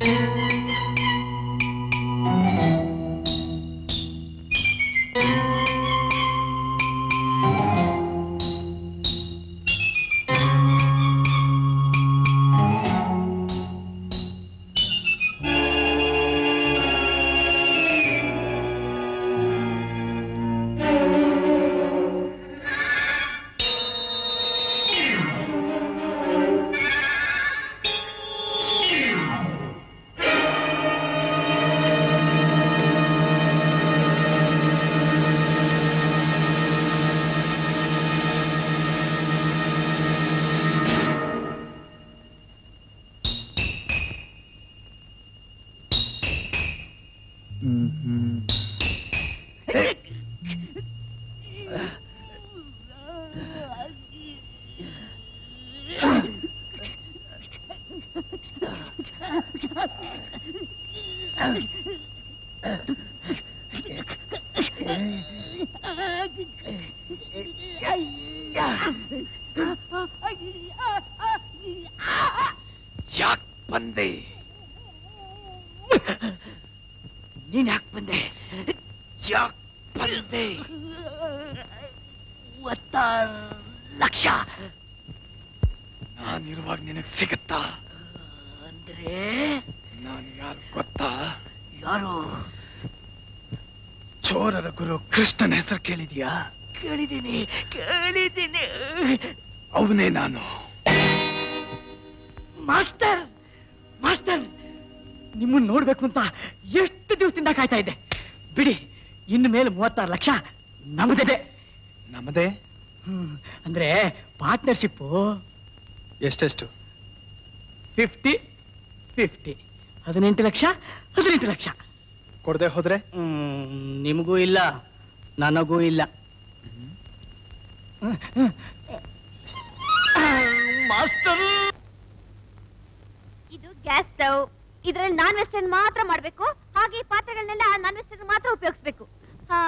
ಯಾಕ್ ಬಂದೆ ನೀನ್ ಯಾಕೆ ಬಂದೆ ಯಾಕ್ ಬಂದೆ ಮೂವತ್ತಾರು ಲಕ್ಷ ನಾನಿರುವಾಗ ನಿನಗ್ ಸಿಗತ್ತಾ ಅಂದ್ರೆ ನಾನು ಯಾರು ಗೊತ್ತಾ ಯಾರು ಚೋರರ ಗುರು ಕೃಷ್ಣನ ಹೆಸರು ಕೇಳಿದ್ಯಾ ಕೇಳಿದ್ದೀನಿ ಕೇಳಿದ್ದೀನಿ ಅವನೇ ನಾನು ಮಾಸ್ಟರ್ ಮಾಸ್ಟರ್ ನಿಮ್ಮನ್ನ ನೋಡ್ಬೇಕು ಅಂತ ಎಷ್ಟು ದಿವಸದಿಂದ ಕಾಯ್ತಾ ಇದ್ದೆ ಬಿಡಿ ಇನ್ನು ಮೇಲೆ ಮೂವತ್ತಾರು ಲಕ್ಷ ನಮ್ಮದಿದೆ ನಮ್ಮದೇ ಹ್ಮ್, ಅಂದ್ರೆ ಪಾರ್ಟ್ನರ್ಶಿಪ್ಪು ಎಷ್ಟೆಷ್ಟು ಫಿಫ್ಟಿ ಫಿಫ್ಟಿ ಹದಿನೆಂಟು ಲಕ್ಷ ಹದಿನೆಂಟು ಲಕ್ಷ ಕೊಡದೆ ಹೋದ್ರೆ ಹ್ಮ್, ನಿಮಗೂ ಇಲ್ಲ ನನಗೂ ಇಲ್ಲ ಮಾಸ್ಟರ್ ಇದು ಗ್ಯಾಸ್ ಸ್ಟವ್ ಇದ್ರಲ್ಲಿ ನಾನ್ ವೆಸ್ಟರ್ನ್ ಮಾತ್ರ ಮಾಡ್ಬೇಕು ಹಾಗೆ ಈ ಪಾತ್ರೆಗಳನ್ನೆಲ್ಲ ನಾನ್ ವೆಸ್ಟರ್ನ್ ಮಾತ್ರ ಉಪಯೋಗಿಸ್ಬೇಕು ಆ,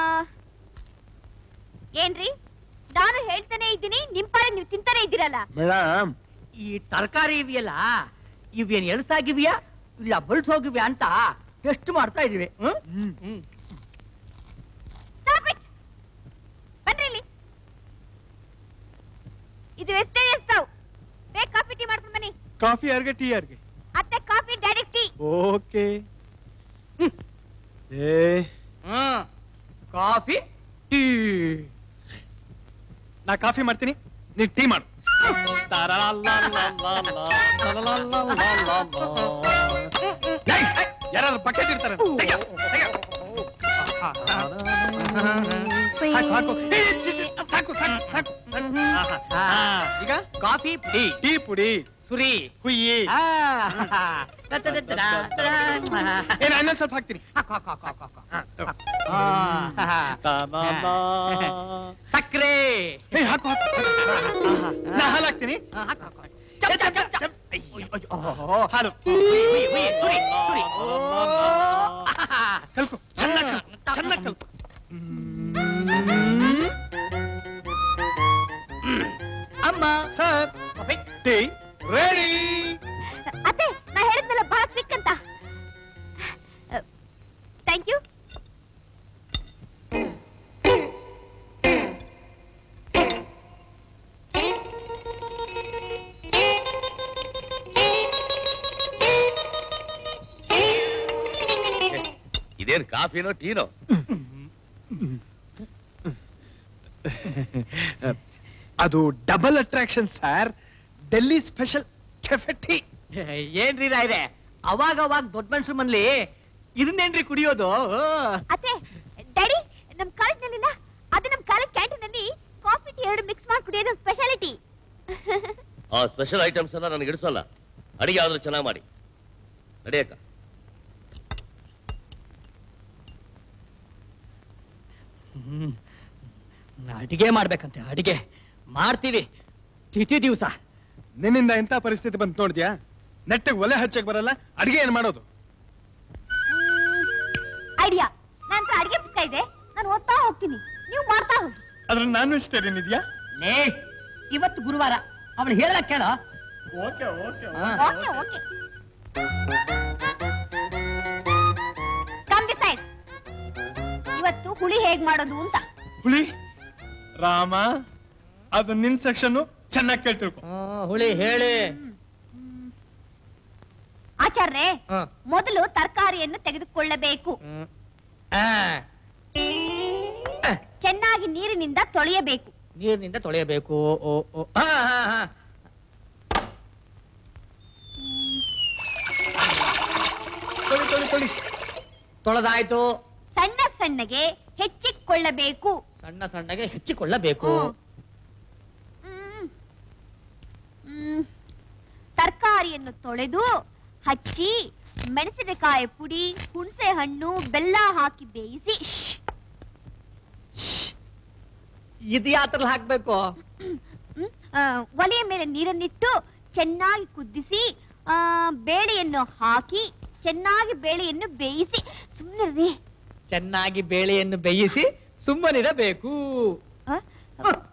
ಏನ್ರಿ ನಾನು ಹೇಳ್ತಾನೆ ಇದ್ದೀನಿ ನಿಮ್ ಪಾಡಿಗೆ ನೀವು ತಿಂತಾನೆ ಇದ್ದೀರಲ್ಲ ಮೇಡಮ್ ಈ ತರಕಾರಿ ಇವೆಯಲ್ಲ ಇವೇನ್ ಎಲ್ಸಾಗಿವ್ಯಾ ಇಲ್ಲ ಬಲ್ಸ್ ಹೋಗಿವ್ಯಾ ಅಂತ ಟೆಸ್ಟ್ ಮಾಡ್ತಾ ಇದೀವಿ ಹ್ಮ್? ಹ್ಮ್. Stop it! ಬನ್ರಿ ಇಲ್ಲಿ ಇದು ವೆಸ್ಟರ್ನ್ ಸ್ಟವ್ ಬೇಗ ಕಾಫಿ ಟೀ ಮಾಡ್ಕೊಂಡು ಬನ್ನಿ ಕಾಫಿ ಯಾರ್ಗೆ ಟೀ ಯಾರ್ಗೆ ಅತ್ತೆ ಕಾಫಿ ಡೈರೆಕ್ಟ್ ಟೀ ಓಕೆ ಏ ಹ್ಮ್. ಕಾಫಿ ಟೀ ನಾ ಕಾಫಿ ಮಾಡ್ತೀನಿ ನೀನ್ ಟೀ ಮಾಡು ಯಾರಾದ್ರೂ ಬಕೆಟ್ ಇರ್ತಾರೆ ತೆಗ್ಯೋ, ತೆಗ್ಯೋ. ಹಾಕು, ಹಾಕು. ಏ, ಜಿಸಿ, ಸಾಕು ಸಾಕು ಸಾಕು ಸಾಕು. ಆಹಾ. ಆ, ಈಗ ಕಾಫಿ ಪುಡಿ ಟೀ ಪುಡಿ ಸುರಿ ಹುಯ್ಯಿ ಆ, ತ- ತ- ತ- ತ- ತ- ಏನ ಇನ್ನೊಂದ್ ಸ್ವಲ್ಪ ಹಾಕ್ತೀನಿ ಹಾಕು, ಹಾಕು, ಹಾಕು, ಹಾಕು, ಹಾಕು. ಹಾ, ತಗೋ. ಆ, ಸಕ್ರೆ ಏ, ಹಾಕು ಹಾಕು ಆಹಾ. ನಾ ಹಾಲು ಹಾಕ್ತೀನಿ ಆ, ಹಾಕು, ಹಾಕು, ಹಾಕು. ಚಪ್, ಚಪ್, ಚಪ್, ಚಪ್. ಅಯ್ಯೋ, ಅಯ್ಯೋ, ಓಹೋ. ಹಾಲು ಹುಯ್, ಹುಯ್, ಹುಯ್, ಸುರಿ, ಸುರಿ. ಓ. ಕಲ್ಕು ಚೆನ್ನಾಗಿ ಕಲ್ಕು ಚೆನ್ನಾಗಿ ಕಲ್ಕು ಅಮ್ಮ ಸರ್ ಕಾಫಿ ಟೀ ರೆಡಿ ಅತ್ತೆ ನಾ ಹೇಳಿದ್ನಲ್ಲ ಬಹಳ ಕ್ವಿಕ್ ಅಂತ ಥ್ಯಾಂಕ್ ಯು ಇದೇನ್ ಕಾಫಿನೋ ಟೀನೋ ಅದು double attraction sir Delhi special cafe tea ಏನ್ರಿ ಇದೆ ಅವಾಗ ಅವಾಗ ದೊಡ್ಡ ಮನುಷ್ಯ ಮನ್ಲಿ ಇದನ್ನೇನ್ರಿ ಕುಡಿಯೋದು ಅತ್ತೆ ಡ್ಯಾಡಿ ನಮ್ ಕಾಲೇಜ್ನಲ್ಲಿಲ್ಲ ಅದು ನಮ್ ಕಾಲೇಜ್ ಕ್ಯಾಂಟೀನ್ ಅಲ್ಲಿ ಕಾಫಿ ಟೀ ಎರಡು ಮಿಕ್ಸ್ ಮಾಡಿ ಕುಡಿಯೋದು ಸ್ಪೆಷಾಲಿಟಿ ಆ ಸ್ಪೆಷಲ್ ಐಟಮ್ಸ್ ಎಲ್ಲ ನನಗೆ ಇಡಿಸೋಲ್ಲ ಅಡಿಗೆ ಆದ್ರೂ ಚೆನ್ನಾಗಿ ಮಾಡಿ ನಡೆಯಕ್ಕ ಹ್ಮ್. ಅಡಿಗೆ ಮಾಡ್ಬೇಕಂತೆ ಅಡಿಗೆ ಮಾಡ್ತೀವಿ ತಿಥಿ ದಿವಸ ನಿನ್ನಿಂದ ಎಂತ ಪರಿಸ್ಥಿತಿ ಬಂತು ನೋಡಿದ್ಯಾ ನೆಟ್ಟಿಗೆ ಒಲೆ ಹಚ್ಚಕ್ ಬರಲ್ಲ ಅಡಿಗೆ ಏನ್ ಮಾಡೋದು ಐಡಿಯಾ ನನ್ನ ಹತ್ರ ಅಡಿಗೆ ಪುಸ್ತಕ ಇದೆ ನಾನು ಓದ್ತಾ ಹೋಗ್ತೀನಿ ನೀವು ಮಾಡ್ತಾ ಹೋಗಿ ಅದ್ರ ನಾನ್ ವೆಜಿಟೇರಿಯನ್ ಇದೆಯಾ ಲೇ ಇವತ್ತು ಗುರುವಾರ ಅವಳು ಹೇಳ ಕೇಳ ಓಕೆ ಓಕೆ ಹಾ. ಓಕೆ ಓಕೆ ಹುಳಿ ಹೇಗ್ ಮಾಡೋದು ಅಂತ ಹುಳಿ ರಾಮ ಅದು ನಿನ್ ಸೆಕ್ಷನ್ ಚೆನ್ನಾಗಿ ಕೇಳ್ತಿರ್ಕೊ ಹುಳಿ ಹೇಳಿ ಆಚಾರ್ರೆ ಮೊದಲು ತರಕಾರಿಯನ್ನು ತೆಗೆದುಕೊಳ್ಳಬೇಕು ಚೆನ್ನಾಗಿ ನೀರಿನಿಂದ ತೊಳೆಯಬೇಕು ನೀರಿನಿಂದ ತೊಳೆಯಬೇಕು ಓ ಓ ಹಾ ಹಾ ಹಾ ತೊಳಿ ತೊಳಿ ತೊಳಿ ತೊಳೆದಾಯ್ತು ಸಣ್ಣ ಸಣ್ಣಗೆ ಹೆಚ್ಚಿಕೊಳ್ಳಬೇಕು ಸಣ್ಣ ಸಣ್ಣಗೆ ಹೆಚ್ಚಿಕೊಳ್ಳಬೇಕು ಹ್ಮ್. ಹ್ಮ್. ತರಕಾರಿಯನ್ನು ತೊಳೆದು ಹಚ್ಚಿ ಮೆಣಸಿನಕಾಯಿ ಪುಡಿ ಹುಣಸೆ ಹಣ್ಣು ಬೆಲ್ಲ ಹಾಕಿ ಬೇಯಿಸಿ ಶ್ಶ್. ಇದು ಯಾತ್ರಲ್ಲಿ ಹಾಕ್ಬೇಕು ಹ್ಮ್. ಆ, ಒಲೆಯ ಮೇಲೆ ನೀರನ್ನಿಟ್ಟು ಚೆನ್ನಾಗಿ ಕುದಿಸಿ ಆ, ಬೇಳೆಯನ್ನು ಹಾಕಿ ಚೆನ್ನಾಗಿ ಬೇಳೆಯನ್ನು ಬೇಯಿಸಿ ಸುಮ್ಮನೆ ಚೆನ್ನಾಗಿ ಬೇಳೆಯನ್ನು ಬೇಯಿಸಿ ಸುಮ್ಮನಿರಬೇಕು ಆ?